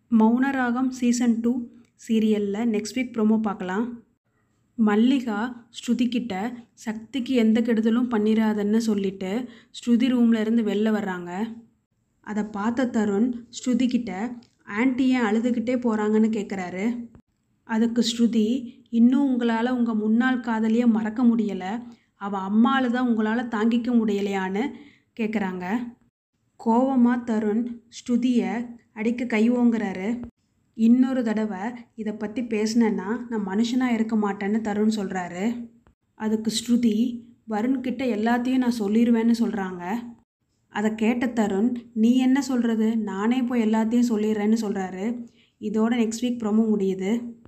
Mouna Ragam season two சீரியலில் next week promo பார்க்கலாம் மல்லிகா ஸ்ருதிக்கிட்ட சக்திக்கு எந்த கெடுதலும் பண்ணிடாதன்னு சொல்லிட்டு ஸ்ருதி ரூம்ல இருந்து வெளில வர்றாங்க அதை பார்த்த தருண் ஸ்ருதிக்கிட்ட ஆன்ட்டி ஏன் அழுதுகிட்டே போகிறாங்கன்னு கேட்குறாரு அதுக்கு ஸ்ருதி இன்னும் உங்களால் உங்கள் முன்னாள் காதலியை மறக்க முடியலை அவள் அம்மாவில் தான் உங்களால் தாங்கிக்க முடியலையான்னு கேட்குறாங்க கோவமாக தருண் ஸ்ருதியை அடிக்க கை ஓங்குறாரு இன்னொரு தடவை இதை பற்றி பேசினேன்னா நான் மனுஷனாக இருக்க மாட்டேன்னு தருண் சொல்கிறாரு அதுக்கு ஸ்ருதி வருண்கிட்ட எல்லாத்தையும் நான் சொல்லிடுவேன்னு சொல்கிறாங்க அதை கேட்ட தருண் நீ என்ன சொல்கிறது நானே போய் எல்லாத்தையும் சொல்லிடுறேன்னு சொல்கிறாரு இதோட நெக்ஸ்ட் வீக் ப்ரோமோ முடியுது